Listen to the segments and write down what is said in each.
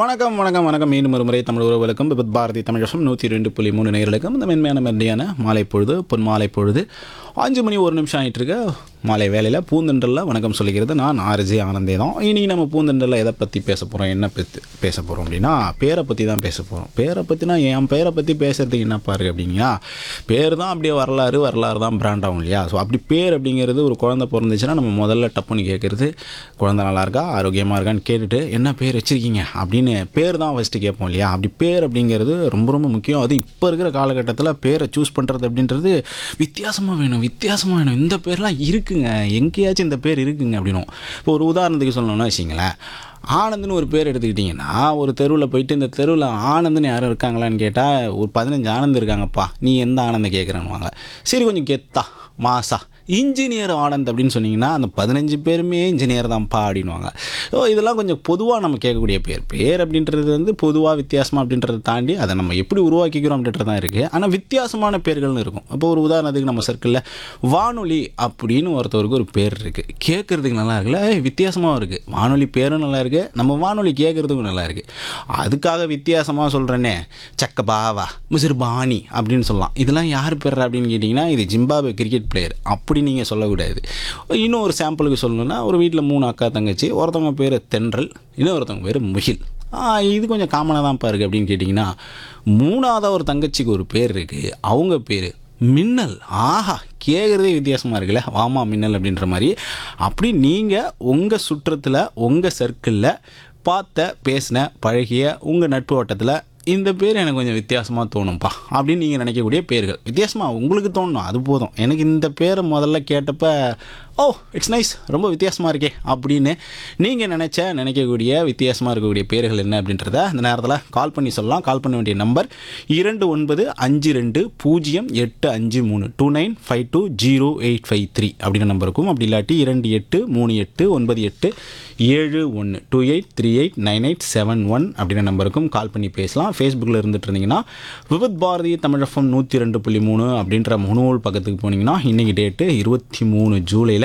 வணக்கம் வணக்கம் வணக்கம் மீண்டும் ஒரு முறை தமிழ் உறவுகளுக்கும் விபத் பாரதி தமிழகம் நூற்றி ரெண்டு புள்ளி மூணு நேர்களுக்கும் இந்த மென்மையான மென்மையான மாலை பொழுது பொன் மாலை பொழுது அஞ்சு மணி ஒரு நிமிஷம் ஆகிட்டு இருக்க மாலை வேலையில் பூந்தண்டலில் வணக்கம் சொல்லிக்கிறது நான் ஆர்ஜே ஆனந்தே தான் இன்றைக்கி நம்ம பூந்தண்டலில் எதை பற்றி பேச போகிறோம் என்ன பற்றி பேச போகிறோம் அப்படின்னா பேரை பற்றி தான் பேச போகிறோம் பேரை பற்றினா என் பேரை பற்றி பேசுறதுக்கு என்ன பாரு அப்படின்னா பேர் தான் அப்படியே வரலாறு வரலாறு தான் பிராண்ட் ஆகும் இல்லையா ஸோ அப்படி பேர் அப்படிங்கிறது ஒரு குழந்தை பிறந்துச்சுன்னா நம்ம முதல்ல டப்புன்னு கேட்குறது குழந்தை நல்லா இருக்கா ஆரோக்கியமாக இருக்கான்னு கேட்டுட்டு என்ன பேர் வச்சுருக்கீங்க அப்படின்னு பேர் தான் ஃபஸ்ட்டு கேட்போம் இல்லையா அப்படி பேர் அப்படிங்கிறது ரொம்ப ரொம்ப முக்கியம் அது இப்போ இருக்கிற காலகட்டத்தில் பேரை சூஸ் பண்ணுறது அப்படின்றது வித்தியாசமாக வேணும் வித்தியாசமாக வேணும் இந்த பேர்லாம் இருக்குங்க எங்கேயாச்சும் இந்த பேர் இருக்குங்க அப்படின்னும் இப்போ ஒரு உதாரணத்துக்கு சொல்லணும்னா வச்சிங்களேன் ஆனந்த்னு ஒரு பேர் எடுத்துக்கிட்டிங்கன்னா ஒரு தெருவில் போயிட்டு இந்த தெருவில் ஆனந்த்னு யாரும் இருக்காங்களான்னு கேட்டால் ஒரு பதினஞ்சு ஆனந்த் இருக்காங்கப்பா நீ எந்த ஆனந்த கேட்குறேன்னுவாங்க சரி கொஞ்சம் கெத்தா மாசா இன்ஜினியர் ஆனந்த் அப்படின்னு சொன்னீங்கன்னா அந்த பதினஞ்சு பேருமே இன்ஜினியர் தான்ப்பா அப்படின்வாங்க ஸோ இதெல்லாம் கொஞ்சம் பொதுவாக நம்ம கேட்கக்கூடிய பேர் பேர் அப்படின்றது வந்து பொதுவாக வித்தியாசமாக அப்படின்றத தாண்டி அதை நம்ம எப்படி உருவாக்கிக்கிறோம் அப்படின்றது தான் இருக்குது ஆனால் வித்தியாசமான பேர்கள்னு இருக்கும் இப்போ ஒரு உதாரணத்துக்கு நம்ம சர்க்கிளில் வானொலி அப்படின்னு ஒருத்தவருக்கு ஒரு பேர் இருக்குது கேட்குறதுக்கு நல்லா இருக்குல்ல ஏய், வித்தியாசமாகவும் இருக்குது வானொலி பேரும் நல்லா இருக்குது நம்ம வானொலி கேட்குறதுக்கும் நல்லா இருக்குது அதுக்காக வித்தியாசமாக சொல்கிறேனே சக்க பாவா முசிறு பாணி அப்படின்னு சொல்லலாம் இதெல்லாம் யார் பேர் அப்படின்னு கேட்டிங்கன்னா இது ஜிம்பாபே கிரிக்கெட் பிளேயர் அப்படி நீங்கள் சொல்லக்கூடாது இன்னும் ஒரு சாம்பிளுக்கு சொல்லணும்னா ஒரு வீட்டில் மூணு அக்கா தங்கச்சி ஒருத்தவங்க பேர் தென்றல் இன்னொருத்தவங்க பேர் முகில் ஆ, இது கொஞ்சம் காமனாக தான் பாருக்கு அப்படின்னு கேட்டிங்கன்னா மூணாவதாக ஒரு தங்கச்சிக்கு ஒரு பேர் இருக்குது அவங்க பேர் மின்னல் ஆஹா கேட்குறதே வித்தியாசமாக இருக்குல்ல வாமா மின்னல் அப்படின்ற மாதிரி அப்படி நீங்கள் உங்கள் சுற்றத்தில் உங்கள் சர்க்கிளில் பார்த்த பேசின பழகிய உங்கள் நட்பு வட்டத்தில் இந்த பேர் எனக்கு கொஞ்சம் வித்தியாசமாக தோணும்ப்பா அப்படின்னு நீங்கள் நினைக்கக்கூடிய பேர்கள் வித்தியாசமாக உங்களுக்கு தோணும் அது போதும் எனக்கு இந்த பேரை முதல்ல கேட்டப்ப ஓ இட்ஸ் நைஸ் ரொம்ப வித்தியாசமாக இருக்கே அப்படின்னு நீங்கள் நினச்ச நினைக்கக்கூடிய வித்தியாசமாக இருக்கக்கூடிய பேர்கள் என்ன அப்படின்றத அந்த நேரத்தில் கால் பண்ணி சொல்லலாம் கால் பண்ண வேண்டிய நம்பர் இரண்டு ஒன்பது அஞ்சு ரெண்டு பூஜ்ஜியம் எட்டு அஞ்சு மூணு two nine five two zero eight five three அப்படின்ற நம்பர் இருக்கும் அப்படி இல்லாட்டி இரண்டு எட்டு மூணு எட்டு ஒன்பது எட்டு ஏழு ஒன்று two eight three eight nine eight seven one அப்படின்ற நம்பருக்கும் கால் பண்ணி பேசலாம் ஃபேஸ்புக்கில் இருந்துட்டு இருந்தீங்கன்னா விபத் பாரதி தமிழகம் நூற்றி ரெண்டு புள்ளி மூணு அப்படின்ற முகநூல் பக்கத்துக்கு போனீங்கன்னா இன்றைக்கி டேட்டு இருபத்தி மூணு ஜூலையில்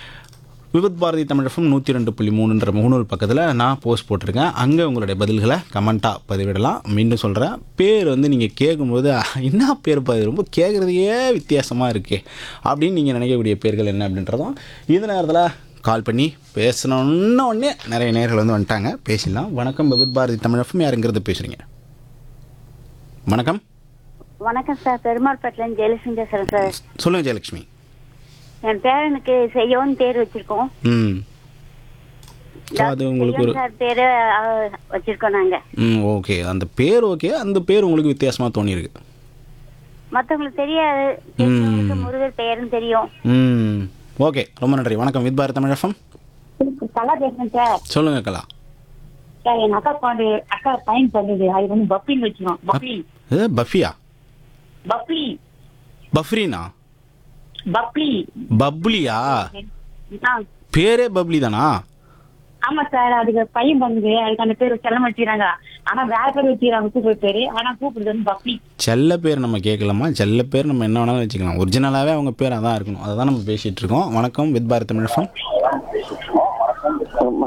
விபத் பாரதி தமிழகம் நூற்றி ரெண்டு புள்ளி மூணுன்ற முகநூல் பக்கத்தில் நான் போஸ்ட் போட்டிருக்கேன் அங்கே உங்களுடைய பதில்களை கமெண்ட்டாக பதிவிடலாம் மீண்டும் சொல்கிறேன் பேர் வந்து நீங்கள் கேட்கும்போது "அஹ், என்ன பேர் பாது ரொம்ப கேட்குறதையே வித்தியாசமாக இருக்கே அப்படின்னு நீங்கள் நினைக்கக்கூடிய பேர்கள் என்ன அப்படின்றதும் இந்த நேரத்தில் கால் பண்ணி பேசணுன்ன உடனே நிறைய நேர்கள் வந்து வந்துட்டாங்க பேசிடலாம் வணக்கம் விபத் பாரதி தமிழகம் யாருங்கிறது பேசுகிறீங்க வணக்கம் வணக்கம் சார் பெருமாள்பேட்டிலேருந்து ஜெயலட்சுமி பேசுறேன் சார் சொல்லுங்கள் ஜெயலட்சுமி என் பேரனுக்கு செய்யோன்னு பேர் வச்சிருக்கோம் ம் ஸோ அது உங்களுக்கு ஒரு செய்யோன் சார் பேரு அஹ், வச்சிருக்கோம் நாங்க ம் ஓகே அந்த பேர் ஓகே அந்த பேர் உங்களுக்கு வித்தியாசமாக தோணியிருக்கு மத்தவங்களுக்கு தெரியாது தெரிஞ்சவங்களுக்கு முருகர் பெயரும் தெரியும் ம் ஓகே ரொம்ப நன்றி வணக்கம் வித் பாரத் தமிழகம் கலா பேசுறேன் சார் சொல்லுங்கள் கலா சார் என் அக்கா பாண்டு அக்கா பையன் பண்ணுது அது வந்து பப்பின்னு வச்சிருக்கோம் பப்பி இது பஃபியா பப்பி பஃப்ரீனா பப்பி பப்ளியா ஆ, பேரே பப்ளி தானா ஆமா சார் அதுக்கு பையன் பண்ணுது அதுக்கு அந்த பேர் செல்லம் வச்சுக்கிறாங்க ஆனா வேற பேர் வச்சுக்கிறாங்க கூப்பிடுற பேரு ஆனா கூப்பிடுறது வந்து பப்பி செல்ல பேர் நம்ம கேட்கலாமா செல்ல பேர் நம்ம என்ன வேணாலும் வச்சுக்கலாம் ஒரிஜினலாகவே அவங்க பேர் அதான் இருக்கணும் அதை தான் நம்ம பேசிகிட்டு இருக்கோம் வணக்கம் வித் பாரத் தமிழகம்